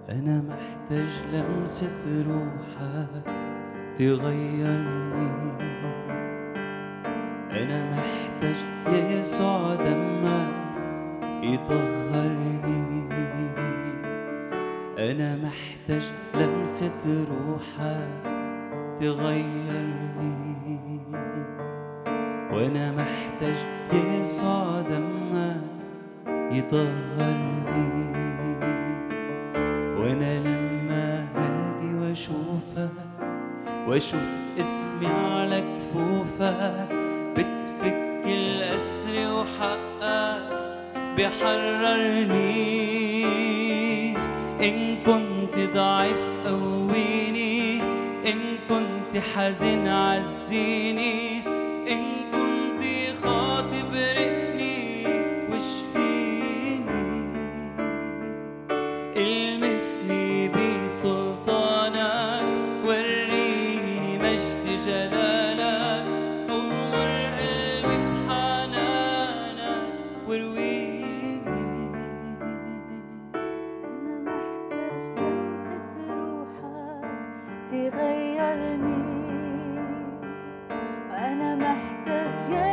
أنا محتاج لمسة روحك تغيرني أنا محتاج يسوع دمك يطهرني أنا محتاج لمسة روحك تغيرني وأنا محتاج يسوع دمك يطهرني وانا لما اجي واشوفك واشوف اسمي على كفوفك بتفك الاسر وحقك بحررني ان كنت ضعيف قويني ان كنت حزين عزيني ان كنت خاطي برقني واشفيني المسني بسلطانك وريني مجد جلالك أغمر قلبي بحنانك وارويني أنا محتاج لمسة روحك تغيرني أنا محتاج